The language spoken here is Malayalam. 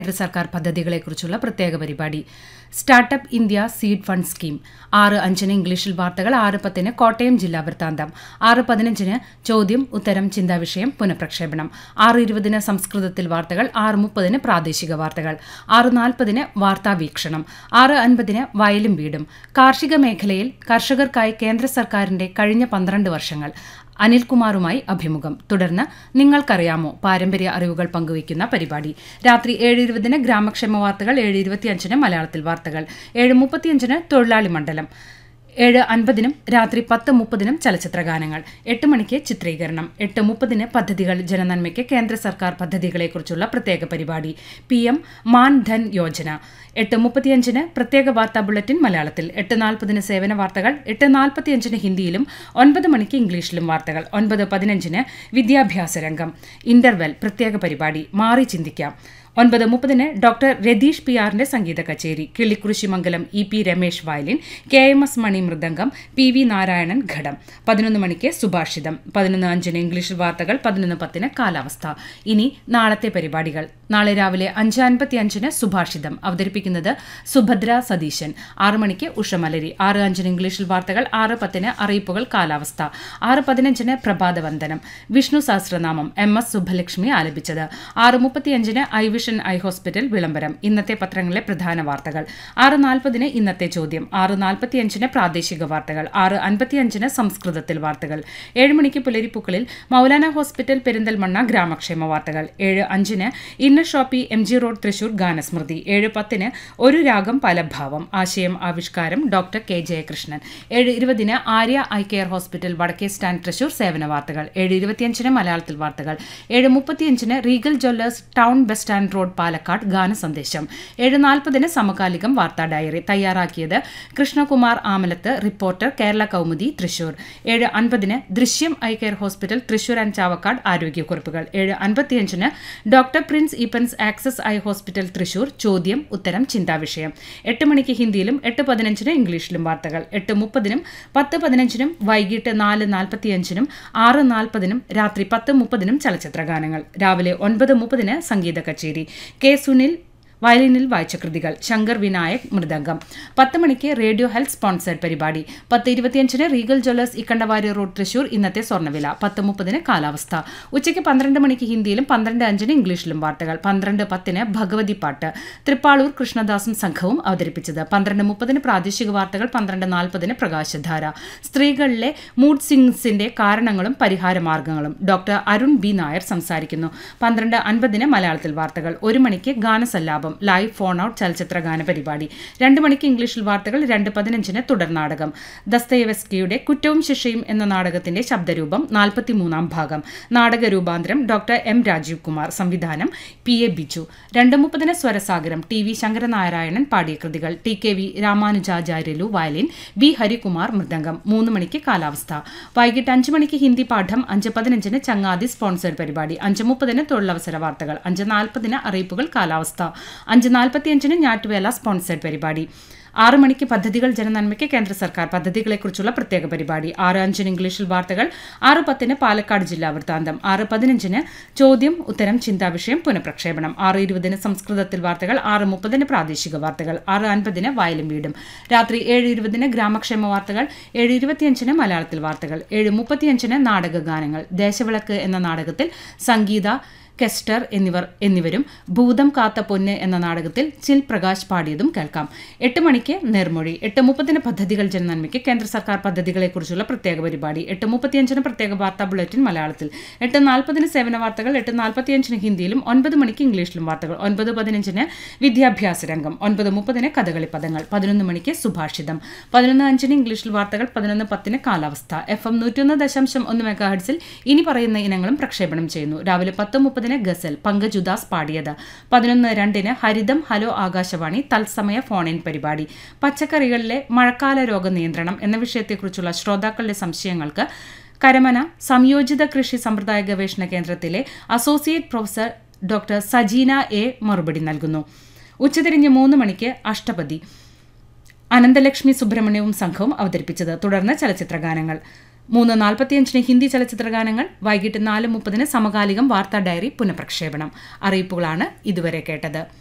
കേന്ദ്ര സർക്കാർ പദ്ധതികളെക്കുറിച്ചുള്ള പ്രത്യേക പരിപാടി startup India seed fund scheme ആറ് അഞ്ചിന് ഇംഗ്ലീഷിൽ വാർത്തകൾ ആറ് പത്തിന് കോട്ടയം ജില്ലാ വൃത്താന്തം ആറ് പതിനഞ്ചിന് ചോദ്യം ഉത്തരം ചിന്താവിഷയം പുനഃപ്രക്ഷേപണം ആറ് ഇരുപതിന് സംസ്കൃതത്തിൽ വാർത്തകൾ ആറ് മുപ്പതിന് പ്രാദേശിക വാർത്തകൾ ആറ് നാൽപ്പതിന് വാർത്താ വീക്ഷണം ആറ് അൻപതിന് വയലും വീടും കാർഷിക മേഖലയിൽ കർഷകർക്കായി കേന്ദ്ര സർക്കാരിന്റെ കഴിഞ്ഞ പന്ത്രണ്ട് വർഷങ്ങൾ അനിൽകുമാറുമായി അഭിമുഖം തുടർന്ന് നിങ്ങൾക്കറിയാമോ പാരമ്പര്യ അറിവുകൾ പങ്കുവയ്ക്കുന്ന പരിപാടി രാത്രി ഏഴ് ഇരുപതിന് ഗ്രാമക്ഷേമ വാർത്തകൾ ഏഴ് ഇരുപത്തിയഞ്ചിന് മലയാളത്തിൽ വാർത്തകൾ ഏഴ് മുപ്പത്തിയഞ്ചിന് തൊഴിലാളി മണ്ഡലം ഏഴ് അൻപതിനും രാത്രി പത്ത് മുപ്പതിനും ചലച്ചിത്ര ഗാനങ്ങൾ എട്ട് മണിക്ക് ചിത്രീകരണം എട്ട് മുപ്പതിന് പദ്ധതികൾ ജനനന്മയ്ക്ക് കേന്ദ്ര സർക്കാർ പദ്ധതികളെക്കുറിച്ചുള്ള പ്രത്യേക പരിപാടി പി എം മാൻ ധൻ യോജന എട്ട് മുപ്പത്തിയഞ്ചിന് പ്രത്യേക വാർത്താ ബുള്ളറ്റിൻ മലയാളത്തിൽ എട്ട് നാൽപ്പതിന് സേവന വാർത്തകൾ എട്ട് നാൽപ്പത്തിയഞ്ചിന് ഹിന്ദിയിലും ഒൻപത് മണിക്ക് ഇംഗ്ലീഷിലും വാർത്തകൾ ഒൻപത് പതിനഞ്ചിന് വിദ്യാഭ്യാസ രംഗം ഇന്റർവെൽ പ്രത്യേക പരിപാടി മാറി ചിന്തിക്കാം ഒൻപത് മുപ്പതിന് ഡോക്ടർ രതീഷ് പി ആറിന്റെ സംഗീത കച്ചേരി കിള്ളിക്കുറിശിമംഗലം ഇ പി രമേശ് വയലിൻ കെ എം എസ് മണി മൃദംഗം പി വി നാരായണൻ ഘടം പതിനൊന്ന് മണിക്ക് സുഭാഷിതം പതിനൊന്ന് അഞ്ചിന് ഇംഗ്ലീഷിൽ വാർത്തകൾ പതിനൊന്ന് പത്തിന് കാലാവസ്ഥ ഇനി നാളത്തെ പരിപാടികൾ നാളെ രാവിലെ അഞ്ച് അൻപത്തി അഞ്ചിന് സുഭാഷിതം അവതരിപ്പിക്കുന്നത് സുഭദ്ര സതീശൻ ആറ് മണിക്ക് ഉഷമലരി ആറ് അഞ്ചിന് ഇംഗ്ലീഷിൽ വാർത്തകൾ ആറ് പത്തിന് അറിയിപ്പുകൾ കാലാവസ്ഥ ആറ് പതിനഞ്ചിന് പ്രഭാതവന്ദനം വിഷ്ണു സഹസ്രനാമം എം എസ് സുഭലക്ഷ്മി ആലപിച്ചത് ആറ് മുപ്പത്തിയഞ്ചിന് ഐ വിഷൻ ഐ ഹോസ്പിറ്റൽ വിളംബരം ഇന്നത്തെ പത്രങ്ങളിലെ പ്രധാന വാർത്തകൾ ആറ് നാൽപ്പതിന് ഇന്നത്തെ ചോദ്യം ആറ് നാൽപ്പത്തിയഞ്ചിന് പ്രാദേശിക വാർത്തകൾ ആറ് അൻപത്തിയഞ്ചിന് സംസ്കൃതത്തിൽ വാർത്തകൾ ഏഴ് മണിക്ക് പുലരിപ്പൂക്കളിൽ മൗലാന ഹോസ്പിറ്റൽ പെരിന്തൽമണ്ണ ഗ്രാമക്ഷേമ വാർത്തകൾ ഏഴ് അഞ്ചിന് inner shoppe M G road Thrissur ഗാനസ്മൃതി ഏഴ് പത്തിന് ഒരു രാഗം പലഭാവം ആശയം ആവിഷ്കാരം ഡോക്ടർ കെ ജയകൃഷ്ണൻ ഏഴ് ഇരുപതിന് ആര്യ ഐ കെയർ ഹോസ്പിറ്റൽ വടക്കേ സ്റ്റാൻഡ് തൃശൂർ സേവന വാർത്തകൾ ഏഴ് ഇരുപത്തിയഞ്ചിന് മലയാളത്തിൽ വാർത്തകൾ ഏഴ് മുപ്പത്തിയഞ്ചിന് Regal Jewellers town bus stand road Palakkad ഗാന സന്ദേശം ഏഴ് നാൽപ്പതിന് സമകാലികം വാർത്താ ഡയറി തയ്യാറാക്കിയത് കൃഷ്ണകുമാർ ആമലത്ത് റിപ്പോർട്ടർ കേരള കൗമുദി തൃശൂർ ഏഴ് അൻപതിന് Drishyam eye care hospital Thrissur and Chavakkad ആരോഗ്യക്കുറിപ്പുകൾ ഏഴ് അൻപത്തിയഞ്ചിന് doctor Prince Eapen's access eye hospital Thrissur ചോദ്യം ഉത്തരം ചിന്താവിഷയം എട്ട് മണിക്ക് ഹിന്ദിയിലും എട്ട് പതിനഞ്ചിന് ഇംഗ്ലീഷിലും വാർത്തകൾ എട്ട് മുപ്പതിനും പത്ത് പതിനഞ്ചിനും വൈകിട്ട് നാല് നാൽപ്പത്തിയഞ്ചിനും ആറ് നാൽപ്പതിനും രാത്രി പത്ത് മുപ്പതിനും ചലച്ചിത്ര ഗാനങ്ങൾ രാവിലെ ഒൻപത് മുപ്പതിന് സംഗീത കച്ചേരി കെ സുനിൽ വയലിനിൽ വായിച്ച കൃതികൾ ശങ്കർ വിനായക് മൃദംഗം പത്ത് മണിക്ക് റേഡിയോ ഹെൽത്ത് സ്പോൺസേഡ് പരിപാടി പത്ത് ഇരുപത്തിയഞ്ചിന് Regal Jewellers Ikkandavari road Thrissur ഇന്നത്തെ സ്വർണ്ണവില പത്ത് മുപ്പതിന് കാലാവസ്ഥ ഉച്ചയ്ക്ക് പന്ത്രണ്ട് മണിക്ക് ഹിന്ദിയിലും പന്ത്രണ്ട് അഞ്ചിന് ഇംഗ്ലീഷിലും വാർത്തകൾ പന്ത്രണ്ട് പത്തിന് ഭഗവതി പാട്ട് തൃപ്പാളൂർ കൃഷ്ണദാസും സംഘവും അവതരിപ്പിച്ചത് പന്ത്രണ്ട് മുപ്പതിന് പ്രാദേശിക വാർത്തകൾ പന്ത്രണ്ട് നാൽപ്പതിന് പ്രകാശധാര സ്ത്രീകളിലെ മൂഡ് സിംഗ്സിന്റെ കാരണങ്ങളും പരിഹാര മാർഗങ്ങളും ഡോക്ടർ അരുൺ ബി നായർ സംസാരിക്കുന്നു പന്ത്രണ്ട് അൻപതിന് മലയാളത്തിൽ വാർത്തകൾ ഒരു മണിക്ക് ഗാനസല്ലാപം ലൈവ് ഫോൺ ഔട്ട് ചലച്ചിത്ര ഗാന പരിപാടി രണ്ട് മണിക്ക് ഇംഗ്ലീഷിൽ വാർത്തകൾ രണ്ട് പതിനഞ്ചിന് തുടർ നാടകം ദസ്തയവസ്കിയുടെ കുറ്റവും ശിക്ഷയും എന്ന നാടകത്തിന്റെ ശബ്ദരൂപം നാൽപ്പത്തിമൂന്നാം ഭാഗം നാടക രൂപാന്തരം ഡോക്ടർ എം രാജീവ് കുമാർ സംവിധാനം പി എ ബിജു രണ്ട് മുപ്പതിന് സ്വരസാഗരം ടി വി ശങ്കരനാരായണൻ പാടിയ കൃതികൾ T K V Ramanujacharyulu violin V Harikumar mridangam മൂന്ന് മണിക്ക് കാലാവസ്ഥ വൈകിട്ട് അഞ്ച് മണിക്ക് ഹിന്ദി പാഠം അഞ്ച് പതിനഞ്ചിന് ചങ്ങാതി സ്പോൺസേഡ് പരിപാടി അഞ്ച് മുപ്പതിന് തൊഴിലവസര വാർത്തകൾ അഞ്ച് നാൽപ്പതിന് അറിയിപ്പുകൾ കാലാവസ്ഥ അഞ്ച് നാൽപ്പത്തിയഞ്ചിന് ഞാറ്റുവേല സ്പോൺസേഡ് പരിപാടി ആറ് മണിക്ക് പദ്ധതികൾ ജനനന്മയ്ക്ക് കേന്ദ്ര സർക്കാർ പദ്ധതികളെക്കുറിച്ചുള്ള പ്രത്യേക പരിപാടി ആറ് അഞ്ചിന് ഇംഗ്ലീഷിൽ വാർത്തകൾ ആറ് പത്തിന് പാലക്കാട് ജില്ലാ വൃത്താന്തം ആറ് പതിനഞ്ചിന് ചോദ്യം ഉത്തരം ചിന്താവിഷയം പുനഃപ്രക്ഷേപണം ആറ് ഇരുപതിന് സംസ്കൃതത്തിൽ വാർത്തകൾ ആറ് മുപ്പതിന് പ്രാദേശിക വാർത്തകൾ ആറ് അൻപതിന് വയലും വീടും രാത്രി ഏഴ് ഇരുപതിന് ഗ്രാമക്ഷേമ വാർത്തകൾ ഏഴ് ഇരുപത്തിയഞ്ചിന് മലയാളത്തിൽ വാർത്തകൾ ഏഴ് മുപ്പത്തിയഞ്ചിന് നാടക ഗാനങ്ങൾ ദേശവിളക്ക് എന്ന നാടകത്തിൽ സംഗീത കെസ്റ്റർ എന്നിവർ എന്നിവരും ഭൂതം കാത്ത പൊന്ന് എന്ന നാടകത്തിൽ ചിൽ പ്രകാശ് പാടിയതും കേൾക്കാം എട്ട് മണിക്ക് നേർമൊഴി എട്ട് മുപ്പതിന് പദ്ധതികൾ ജനനന്മയ്ക്ക് കേന്ദ്ര സർക്കാർ പദ്ധതികളെക്കുറിച്ചുള്ള പ്രത്യേക പരിപാടി എട്ട് മുപ്പത്തിയഞ്ചിന് പ്രത്യേക വാർത്താ ബുള്ളറ്റിൻ മലയാളത്തിൽ എട്ട് നാൽപ്പതിന് സേവന വാർത്തകൾ എട്ട് നാൽപ്പത്തിയഞ്ചിന് ഹിന്ദിയിലും ഒൻപത് മണിക്ക് ഇംഗ്ലീഷിലും വാർത്തകൾ ഒൻപത് പതിനഞ്ചിന് വിദ്യാഭ്യാസ രംഗം ഒൻപത് മുപ്പതിന് കഥകളി പദങ്ങൾ പതിനൊന്ന് മണിക്ക് സുഭാഷിതം പതിനൊന്ന് അഞ്ചിന് ഇംഗ്ലീഷിൽ വാർത്തകൾ പതിനൊന്ന് പത്തിന് കാലാവസ്ഥ എഫ് എം നൂറ്റൊന്ന് ദശാംശം ഒന്ന് മെഗാഹെഡ്സിൽ ഇനി പറയുന്ന ഇനങ്ങളും പ്രക്ഷേപണം ചെയ്യുന്നു രാവിലെ പത്ത് മുപ്പതിന് ഗസൽ പങ്കജ് ഉദാസ് പാടിയത് പതിനൊന്ന് രണ്ടിന് ഹരിതം ഹലോ ആകാശവാണി തത്സമയ ഫോൺ ഇൻ പരിപാടി പച്ചക്കറികളിലെ മഴക്കാല രോഗ നിയന്ത്രണം എന്ന വിഷയത്തെക്കുറിച്ചുള്ള ശ്രോതാക്കളുടെ സംശയങ്ങൾക്ക് കരമന സംയോജിത കൃഷി സമ്പ്രദായ ഗവേഷണ കേന്ദ്രത്തിലെ associate professor doctor Sajeena A മറുപടി നൽകുന്നു ഉച്ചതിരിഞ്ഞ് മൂന്ന് മണിക്ക് അഷ്ടപതി അനന്തലക്ഷ്മി സുബ്രഹ്മണ്യവും സംഘവും അവതരിപ്പിച്ചത് തുടർന്ന് ചലച്ചിത്ര ഗാനങ്ങൾ മൂന്ന് നാൽപ്പത്തിയഞ്ചിന് ഹിന്ദി ചലച്ചിത്ര ഗാനങ്ങൾ വൈകിട്ട് നാല് മുപ്പതിന് സമകാലികം വാർത്താ ഡയറി പുനഃപ്രക്ഷേപണം അറിയിപ്പുകളാണ് ഇതുവരെ കേട്ടത്